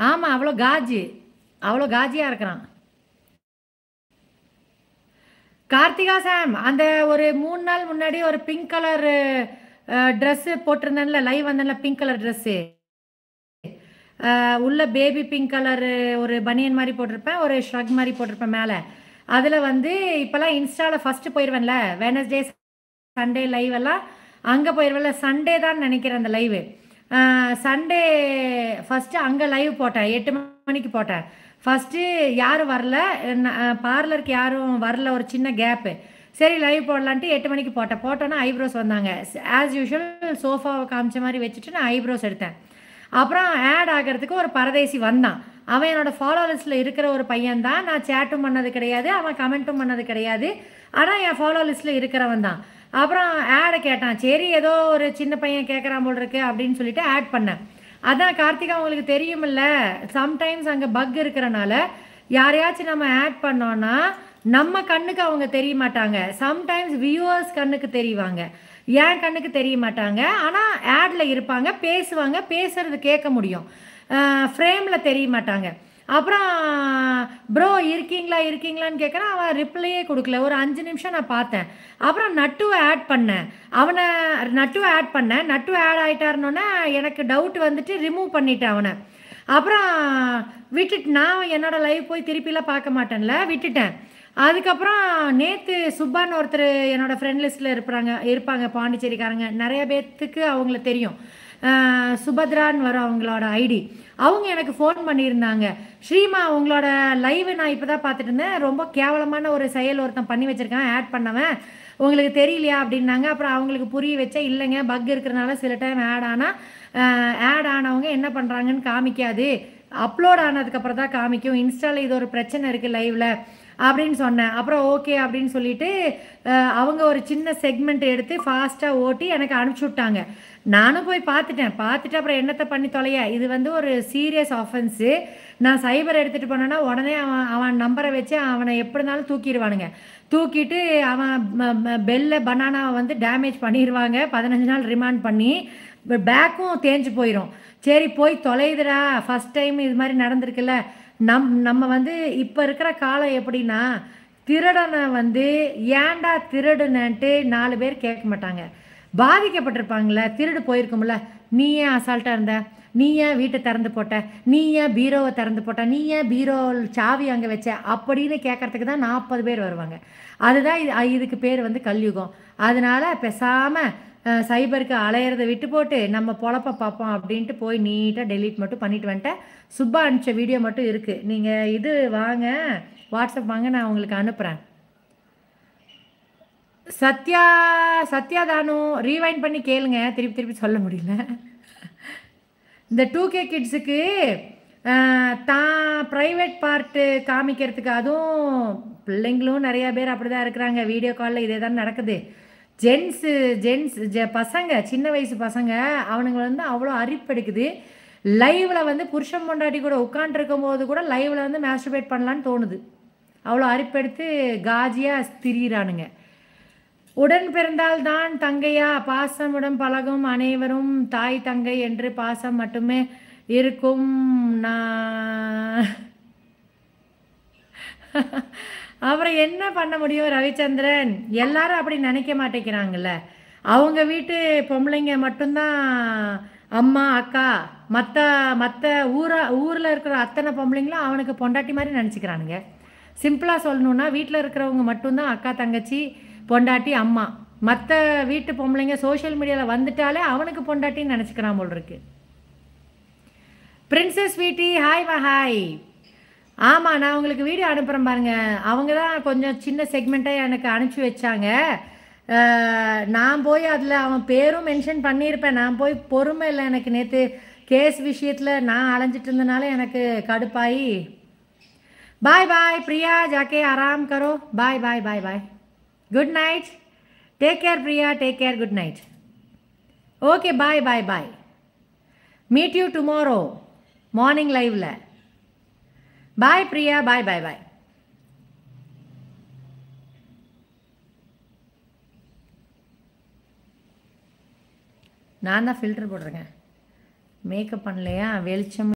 ஆமாம் அவ்வளோ காஜு அவ்வளோ காஜியாக இருக்கிறான் கார்த்திகா சாம் அந்த ஒரு மூணு நாள் முன்னாடி ஒரு பிங்க் கலர் ட்ரெஸ்ஸு போட்டிருந்தேன்ல லைவ் வந்தேன்ல பிங்க் கலர் ட்ரெஸ்ஸு உள்ள பேபி பிங்க் கலர் ஒரு பனியன் மாதிரி போட்டிருப்பேன் ஒரு ஷ்ரக் மாதிரி போட்டிருப்பேன் மேலே அதில் வந்து இப்போல்லாம் இன்ஸ்டாவில் ஃபஸ்ட்டு போயிடுவேன்ல வெனஸ்டே சண்டே லைவ் எல்லாம் அங்கே போயிடுவேன்ல சண்டே தான் நினைக்கிறேன் அந்த லைவு சண்டே ஃபஸ்ட்டு அங்கே லைவ் போட்டேன் எட்டு மணிக்கு போட்டேன் ஃபஸ்ட்டு யாரும் வரல பார்லருக்கு யாரும் வரல ஒரு சின்ன கேப்பு சரி லைவ் போடலான்ட்டு எட்டு மணிக்கு போட்டேன் போட்டோன்னா ஐப்ரோஸ் வந்தாங்க ஆஸ் யூஷுவல் சோஃபாவை காமிச்ச மாதிரி வச்சுட்டு நான் ஐப்ரோஸ் எடுத்தேன் அப்புறம் ஆட் ஆகிறதுக்கு ஒரு பரதேசி வந்தான் அவன் என்னோட ஃபாலோ லிஸ்ட்டில் இருக்கிற ஒரு பையன் தான் நான் சேட்டும் பண்ணது கிடையாது அவன் கமெண்ட்டும் பண்ணது கிடையாது ஆனால் என் ஃபாலோ லிஸ்ட்டில் இருக்கிறவன் தான் அப்புறம் ஆடை கேட்டான் சரி ஏதோ ஒரு சின்ன பையன் கேட்குறான் போல் இருக்கு அப்படின்னு சொல்லிட்டு ஆட் பண்ணேன் அதான் கார்த்திகா உங்களுக்கு தெரியுமில்ல சம்டைம்ஸ் அங்கே பக் இருக்கிறனால யாரையாச்சும் நம்ம ஆட் பண்ணோன்னா நம்ம கண்ணுக்கு அவங்க தெரிய மாட்டாங்க சம்டைம்ஸ் வியூவர்ஸ் கண்ணுக்கு தெரிவாங்க என் கண்ணுக்கு தெரிய மாட்டாங்க ஆனால் ஆடில் இருப்பாங்க பேசுவாங்க பேசுறது கேட்க முடியும் ஃப்ரேமில் தெரிய மாட்டாங்க அப்புறம் ப்ரோ இருக்கீங்களா இருக்கீங்களான்னு கேட்குறேன் அவன் ரிப்ளையே கொடுக்கல ஒரு அஞ்சு நிமிஷம் நான் பார்த்தேன் அப்புறம் நட்டுவை ஆட் பண்ணேன் அவனை நட்டுவை ஆட் பண்ணேன் நட்டு ஆட் ஆகிட்டாருனோன்னே எனக்கு டவுட் வந்துட்டு ரிமூவ் பண்ணிட்டேன் அவனை அப்புறம் விட்டுட்டு நான் என்னோட லைவ் போய் திருப்பிலாம் பார்க்க மாட்டேன்ல விட்டுட்டேன் அதுக்கப்புறம் நேற்று சுப்பான்னு ஒருத்தர் என்னோடய ஃப்ரெண்ட் லிஸ்ட்டில் இருப்பாங்க இருப்பாங்க பாண்டிச்சேரிக்காரங்க நிறைய பேர்த்துக்கு அவங்கள தெரியும் சுபத்ரான்னு வரும் அவங்களோட ஐடி அவங்க எனக்கு ஃபோன் பண்ணியிருந்தாங்க ஸ்ரீமா உங்களோட லைவை நான் இப்போ தான் பார்த்துட்டு இருந்தேன் ரொம்ப கேவலமான ஒரு செயல் ஒருத்தன் பண்ணி வச்சுருக்கேன் ஆட் பண்ணவன் உங்களுக்கு தெரியலையா அப்படின்னாங்க அப்புறம் அவங்களுக்கு புரிய வச்சா இல்லைங்க பக் இருக்கிறனால சில டைம் ஆட் ஆனால் ஆட் ஆனவங்க என்ன பண்ணுறாங்கன்னு காமிக்காது அப்லோட் ஆனதுக்கப்புறம் தான் காமிக்கும் இன்ஸ்டாவில் இது ஒரு பிரச்சனை இருக்குது லைவில் அப்படின்னு சொன்னேன் அப்புறம் ஓகே அப்படின்னு சொல்லிட்டு அவங்க ஒரு சின்ன செக்மெண்ட் எடுத்து ஃபாஸ்ட்டாக ஓட்டி எனக்கு அனுப்பிச்சி விட்டாங்க நானும் போய் பார்த்துட்டேன் பார்த்துட்டு அப்புறம் என்னத்தை பண்ணி தொலைய இது வந்து ஒரு சீரியஸ் ஆஃபென்ஸு நான் சைபர் எடுத்துகிட்டு போனேன்னா உடனே அவன் அவன் நம்பரை வச்சு அவனை எப்படி இருந்தாலும் தூக்கிடுவானுங்க தூக்கிட்டு அவன் பெல்ல பனானாவை வந்து டேமேஜ் பண்ணிடுவாங்க பதினஞ்சு நாள் ரிமாண்ட் பண்ணி பேக்கும் தேஞ்சு போயிடும் சரி போய் தொலைதுடா ஃபஸ்ட் டைம் இது மாதிரி நடந்திருக்குல்ல நம் நம்ம வந்து இப்போ இருக்கிற காலம் எப்படின்னா திருடனை வந்து ஏன்டா திருடுனன்ட்டு நாலு பேர் கேட்க மாட்டாங்க பாதிக்கப்பட்டிருப்பாங்களே திருடு போயிருக்கும்ல நீ ஏன் அசால்ட்டாக இருந்த நீ ஏன் வீட்டை திறந்து போட்ட நீ ஏன் பீரோவை திறந்து போட்ட நீ ஏன் பீரோ சாவி அங்கே வச்ச அப்படின்னு கேட்கறதுக்கு தான் நாற்பது பேர் வருவாங்க அதுதான் இது இதுக்கு பேர் வந்து கல்யுகம் அதனால பேசாமல் சைபருக்கு அலையிறதை விட்டு போட்டு நம்ம பொழப்ப பார்ப்போம் அப்படின்ட்டு போய் நீட்டாக டெலீட் மட்டும் பண்ணிட்டு வந்துட்டேன் சுப்பா அனுப்பிச்ச வீடியோ மட்டும் இருக்குது நீங்கள் இது வாங்க வாட்ஸ்அப் வாங்க நான் உங்களுக்கு அனுப்புகிறேன் சத்யா சத்யா தானு ரீவைண்ட் பண்ணி கேளுங்க திருப்பி திருப்பி சொல்ல முடியல இந்த டூ கே கிட்ஸுக்கு தான் ப்ரைவேட் பார்ட்டு காமிக்கிறதுக்கு அதுவும் பிள்ளைங்களும் நிறையா பேர் அப்படி தான் இருக்கிறாங்க வீடியோ காலில் இதே தான் நடக்குது ஜென்ஸு ஜென்ஸ் ஜ பசங்க சின்ன வயசு பசங்க அவனுங்க வந்து அவ்வளோ அரிப்பெடுக்குது லைவில் வந்து புருஷன் பொண்டாட்டி கூட உட்காண்ட்ருக்கும் போது கூட லைவில் வந்து மேஸ்டர்பேட் பண்ணலான்னு தோணுது அவ்வளோ அரிப்பெடுத்து காஜியாக திரியிறானுங்க உடன் பிறந்தால் தான் தங்கையா பாசமுடன் பழகும் அனைவரும் தாய் தங்கை என்று பாசம் மட்டுமே இருக்கும் நான் அப்புறம் என்ன பண்ண முடியும் ரவிச்சந்திரன் எல்லாரும் அப்படி நினைக்க மாட்டேங்கிறாங்கல்ல அவங்க வீட்டு பொம்பளைங்க மட்டும்தான் அம்மா அக்கா மற்ற மற்ற ஊரா ஊரில் இருக்கிற அத்தனை பொம்பளைங்களும் அவனுக்கு பொண்டாட்டி மாதிரி நினச்சிக்கிறானுங்க சிம்பிளாக சொல்லணுன்னா வீட்டில் இருக்கிறவங்க மட்டும்தான் அக்கா தங்கச்சி பொண்டாட்டி அம்மா மற்ற வீட்டு பொம்பளைங்க சோஷியல் மீடியாவில் வந்துட்டாலே அவனுக்கு பொண்டாட்டின்னு நினச்சிக்கிறான் போல் இருக்கு பிரின்சஸ் வீட்டி ஹாய் வா ஹாய் ஆமாம் நான் உங்களுக்கு வீடியோ அனுப்புகிறேன் பாருங்கள் அவங்க தான் கொஞ்சம் சின்ன செக்மெண்ட்டாக எனக்கு அனுப்பிச்சி வச்சாங்க நான் போய் அதில் அவன் பேரும் மென்ஷன் பண்ணியிருப்பேன் நான் போய் பொறுமை இல்லை எனக்கு நேற்று கேஸ் விஷயத்தில் நான் அலைஞ்சிட்டு இருந்தனால எனக்கு கடுப்பாயி பாய் பாய் பிரியா ஜாக்கே ஆராம் கரோ bye bye bye bye good night take care Priya take care good night okay bye bye bye meet you tomorrow morning லைவில் பாய் பிரியா பாய் பாய் பாய் நான் தான் ஃபில்டர் போட்டிருக்கேன் மேக்கப் பண்ணலையா வெளிச்சம்